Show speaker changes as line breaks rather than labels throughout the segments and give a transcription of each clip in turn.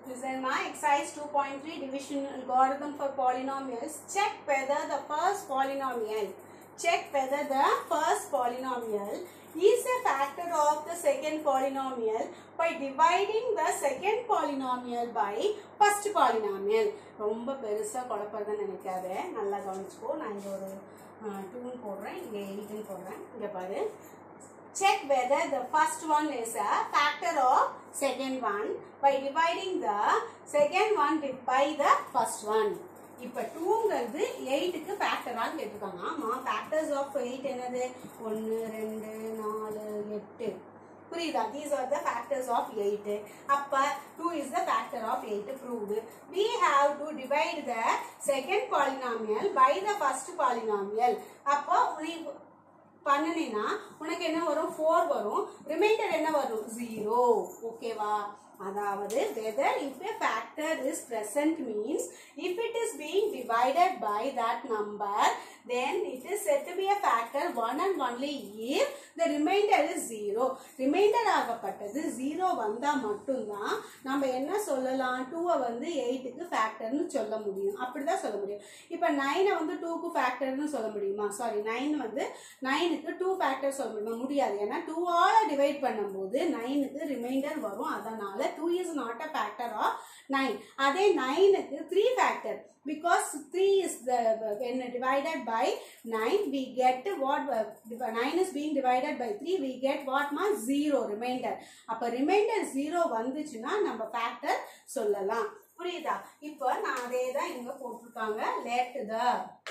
This is my exercise 2.3 division algorithm for polynomials. Check whether the first polynomial, check whether the first polynomial is a factor of the second polynomial by dividing the second polynomial by first polynomial. ரொம்ப பெருசாக குழப்பறதுன்னு நினைக்காத நல்லா கவனிச்சுக்கோ நான் இங்கே ஒரு டூன்னு போடுறேன் இங்கே எயிட்டுன்னு போடுறேன் இங்கே பாரு check whether the first one is a factor of second one by dividing the second one di- by the first one இப்போ டூங்கிறது எயிட்டுக்கு ஃபேக்டராக கேட்டிருக்காங்க ஆமாம் ஃபேக்டர்ஸ் ஆஃப் எயிட் என்னது ஒன்று ரெண்டு நாலு எட்டு புரியுதா these are the factors of eight அப்போ two is the factor of eight proved we have to divide the second polynomial by the first polynomial அப்போ உனக்கு பண்ணினா உனக்கு என்ன வரும் ஃபோர் வரும் ரிமைண்டர் என்ன வரும் ஜீரோ ஓகேவா அதாவது whether if a factor is present means if it is being divided by that number then it is said to be a factor one and only if the remainder is zero remainder ஆகப்பட்டது zero வந்தா மட்டும்தான் நம்ம என்ன சொல்லலாம் டூவை வந்து எயிட்டுக்கு ஃபேக்டர்னு சொல்ல முடியும் அப்படிதான் சொல்ல முடியும் இப்போ நைனை வந்து டூக்கு ஃபேக்டர்னு சொல்ல முடியுமா சாரி நைன் வந்து நைனுக்கு டூ ஃபேக்டர் சொல்ல முடியுமா முடியாது ஏன்னா டூவால் டிவைட் பண்ணும்போது நைனுக்கு ரிமைண்டர் வரும் அதனால two is not a factor of nine அதே நைனுக்கு three factor because three is the when divided by 9 we get what uh, 9 is being divided by 3 we get what ma 0 remainder அப்ப remainder 0 வந்துச்சுன்னா நம்ம factor சொல்லலாம் புரியுதா இப்போ நான் அதே தான் இங்க போட்டிருக்காங்க let the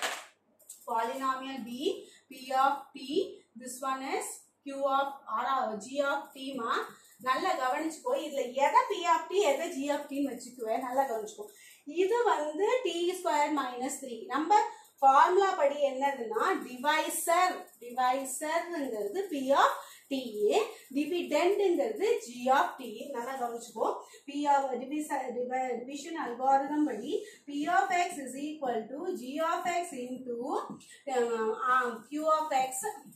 polynomial be p of t this one is q of r of g of t மா நல்லா கவனிச்சுக்கோ இதுல எதை p of t எதை g of t ன்னு வச்சுக்குவேன் நல்லா கவனிச்சுக்கோ இது வந்து t ஸ்கொயர் மைனஸ் த்ரீ நம்ம ஃபார்முலா படி என்னதுன்னா டிவைசர் டிவைசர்ங்கிறது p of t டிவிடெண்ட்ங்கிறது g of t நல்லா கவனிச்சுக்கோ p of divisor division algorithm படி p of x is equal to g of x into um, um, q of x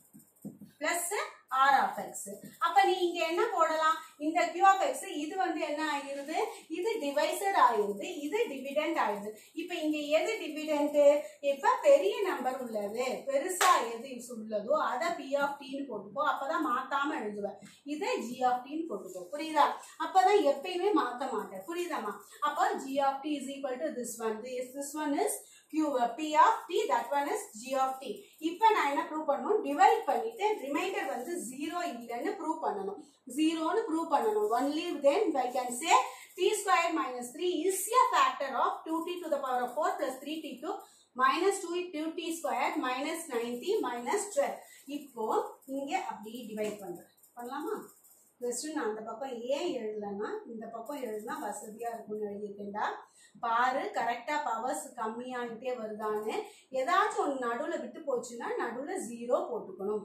plus r of x அப்ப நீ இங்க என்ன போடலாம் இந்த q of x இது வந்து என்ன ஆகிருது இது டிவைசர் ஆயிருது இது டிவிடெண்ட் ஆயிருது இப்ப இங்க எது டிவிடெண்ட் இப்ப பெரிய நம்பர் உள்ளது பெருசா எது உள்ளதோ அதை p of t ன்னு போட்டுக்கோ அப்பதான் மாத்தாம எழுதுவேன் இதை g of t ன்னு போட்டுக்கோ புரியுதா அப்பதான் எப்பயுமே மாத்த மாட்டேன் புரியுதாமா அப்போ g of t is equal to this one this this one is q p of t that one is g of t இப்போ நான் என்ன ப்ரூவ் பண்ணணும் டிவைட் பண்ணிட்டு ரிமைண்டர் வந்து ஜீரோ இல்லைன்னு ப்ரூவ் பண்ணணும் ஜீரோன்னு ப்ரூவ் பண்ணணும் only then I can say t square minus three is a factor of 2t to the power of 4 plus 3t to minus 2 2t square minus 90 minus 12 இப்போ இங்க அப்படி divide பண்றேன் பண்ணலாமா ஜஸ்ட் நான் அந்த பக்கம் ஏன் எழுதலைன்னா இந்த பக்கம் எழுதுனா வசதியா இருக்கும்னு எழுதிட்டேன்டா பாரு கரெக்டா பவர்ஸ் கம்மியாகிட்டே வருதான்னு ஏதாச்சும் ஒன்று நடுவில் விட்டு போச்சுன்னா நடுவில் ஜீரோ போட்டுக்கணும்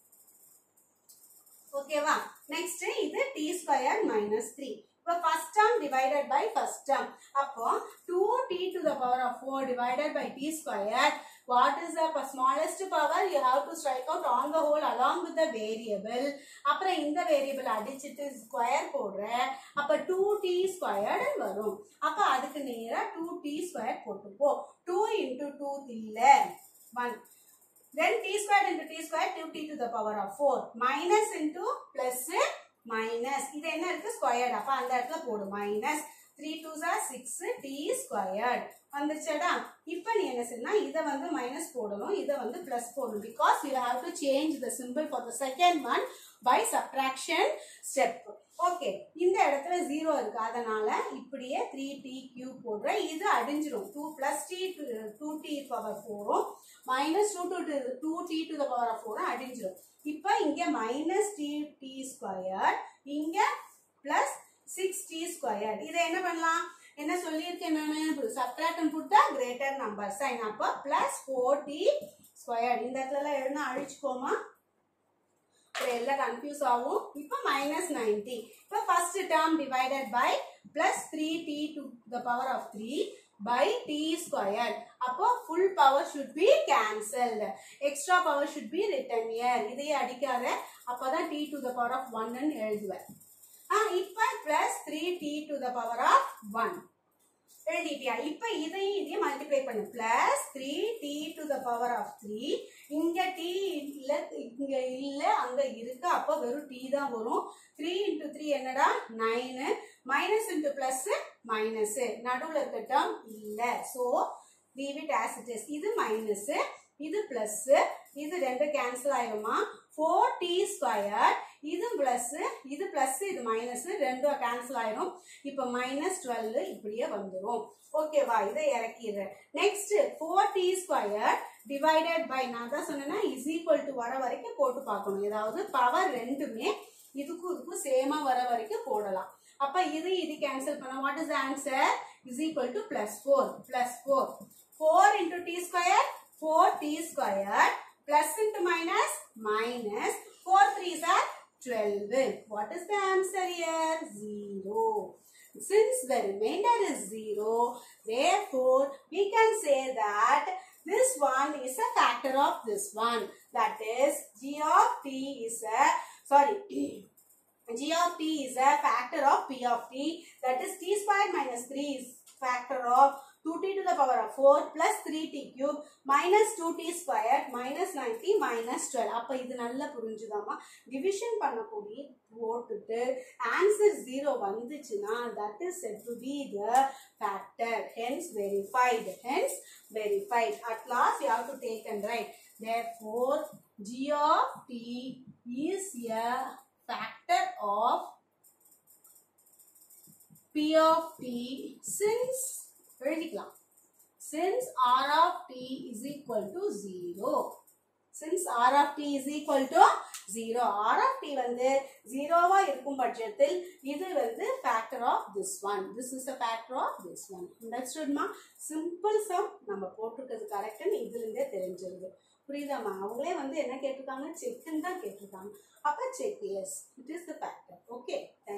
ஓகேவா நெக்ஸ்ட் இது டி ஸ்கொயர் மைனஸ் த்ரீ இப்போ first term divided by first term அப்போ two t to the power of four divided by t square what is the smallest power you have to strike out on the whole along with the variable அப்புறம் இந்த variable அடிச்சிட்டு square போடுற அப்ப two D squared வரும் அப்ப அதுக்கு நேரா two t square போட்டுப்போ டூ இன்டூ டூ த்ரீல one then t squared into t squared 2t to the power of 4 minus into plus minus இது என்ன இருக்கு ஸ்கொயர்ட் அப்ப அந்த இடத்துல போடு minus three two sir six t squared வந்துச்சடா இப்போ நீ என்ன செய்யணும் இதை வந்து மைனஸ் போடணும் இதை வந்து பிளஸ் போடணும் because you have to change the simple for the second one by subtraction step okay இந்த இடத்துல ஜீரோ இருக்கு அதனால இப்படியே த்ரீ டி கியூ போடுறேன் இது அடிஞ்சிரும் two plus t two t power ஃபோரும் minus two two two t to the power of ஃபோரும் அடிஞ்சிரும் இப்போ இங்க மைனஸ் டி டி ஸ்கொயர் இங்க பிளஸ் சிக்ஸ் டி ஸ்கொயர் இதை என்ன பண்ணலாம் என்ன சொல்லியிருக்கேன் நான் சப்ட்ராக்டன் புட்டா கிரேட்டர் நம்பர் சைன் அப்போ பிளஸ் ஃபோர் டி ஸ்கொயர் இந்த இடத்துல எழுதுனா அழிச்சுக்கோமா அப்புறம் எல்லாம் கன்ஃபியூஸ் ஆகும் இப்போ மைனஸ் நைன்டி இப்போ first term divided by plus three t to the power of three by t squared அப்போ full power should be cancelled extra power should be written here இதையே அடிக்காத அப்பதான் t to the power of 1 ன்னு எழுதுவேன் இப்போ plus three t to the power of one எழுதிட்டியா இப்போ இதையும் இதையும் மல்டிப்ளை பண்ணு plus three t to the power of three இங்க டி இல்ல இங்க இல்ல அங்க இருக்கு அப்போ வெறும் டி தான் வரும் த்ரீ இன்டூ த்ரீ என்னடா nine minus into plus minus நடுவில் இருக்க டேர்ம் இல்ல so leave it as it is இது மைனஸ் இது பிளஸ் இது ரெண்டு கேன்சல் ஆயிருமா ஃபோர் டி ஸ்கொயர் இது பிளஸ் இது பிளஸ் இது மைனஸ் ரெண்டும் கேன்சல் ஆயிரும் இப்போ மைனஸ் டுவெல் இப்படியே வந்துடும் ஓகேவா இதை இறக்கிடுறேன் next four t square divided by நான் தான் சொன்னேன்னா இஸ் ஈக்குவல் டு வர வரைக்கும் போட்டு பார்க்கணும் ஏதாவது பவர் ரெண்டுமே இதுக்கும் இதுக்கும் சேமா வர வரைக்கும் போடலாம் அப்ப இது இது கேன்சல் பண்ண what is answer is equal to plus four plus four four into t square four t square plus into minus minus four three sir twelve what is the answer here zero Since the remainder is zero, therefore we can say that this one is a factor of this one. That is, g of t is a sorry. g of t is a factor of p of t. That is t squared minus 3 is factor of 2t to the power of 4 plus 3t cube minus 2t squared minus 90 minus 12. அப்ப இது நல்லா புரிஞ்சுதாமா division பண்ணக்கூடிய போட்டுட்டு answer zero வந்துச்சுன்னா that is said to be the factor hence verified hence verified at last you have to take and write therefore g of t is a factor of p of t since எழுதிக்கலாம் since r of t is equal to 0 since r of t is equal to 0 r of t வந்து 0வா இருக்கும் பட்சத்தில் இது வந்து factor of this one this is a factor of this one understoodமா simple sum நம்ம போட்டிருக்கிறது கரெக்ட்னு இதுல இருந்தே தெரிஞ்சிருது புரியுதாம்மா அவங்களே வந்து என்ன கேட்டிருக்காங்க செக்குன்னு தான் கேட்டிருக்காங்க அப்ப check yes it is the factor okay